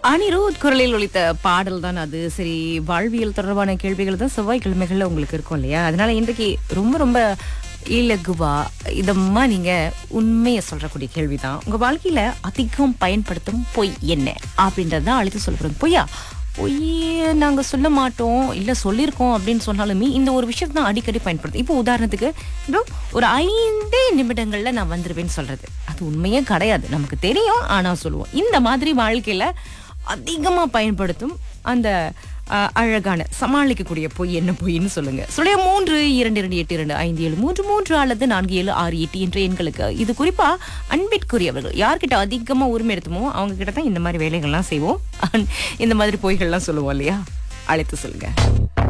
அனிருத் குரலில் ஒலித்த பாடல் தான் அது சரி வாழ்வியல் தொடர்பான கேள்விகள் தான் செவ்வாய்க்கிழமைகள்ல உங்களுக்கு இருக்கும் இல்லையா அதனால இன்றைக்கு ரொம்ப ரொம்ப இலகுவா இதமா நீங்க உண்மையை சொல்றக்கூடிய கேள்விதான் உங்க வாழ்க்கையில அதிகம் பயன்படுத்தும் பொய் என்ன அப்படின்றத அழைத்து சொல்ல போறோம் பொய்யா பொய் நாங்க சொல்ல மாட்டோம் இல்ல சொல்லியிருக்கோம் அப்படின்னு சொன்னாலுமே இந்த ஒரு விஷயத்தை தான் அடிக்கடி பயன்படுத்தும் இப்போ உதாரணத்துக்கு இதோ ஒரு ஐந்தே நிமிடங்கள்ல நான் வந்துருவேன்னு சொல்றது அது உண்மையே கிடையாது நமக்கு தெரியும் ஆனா சொல்லுவோம் இந்த மாதிரி வாழ்க்கையில அதிகமா பயன்படுத்தும் அந்த அஹ், அழகான சமாளிக்கக்கூடிய பொய் என்ன பொய்ன்னு சொல்லுங்க சுடைய மூன்று இரண்டு இரண்டு எட்டு இரண்டு ஐந்து ஏழு மூன்று மூன்று அல்லது நான்கு ஏழு ஆறு எட்டு என்ற எண்களுக்கு இது குறிப்பா அன்பிற்குரியவர்கள் யார்கிட்ட அதிகமா உரிமை எடுத்துமோ அவங்க கிட்ட தான் இந்த மாதிரி வேலைகள்லாம் செய்வோம் இந்த மாதிரி பொய்கள்லாம் சொல்லுவோம் இல்லையா அழைத்து சொல்லுங்க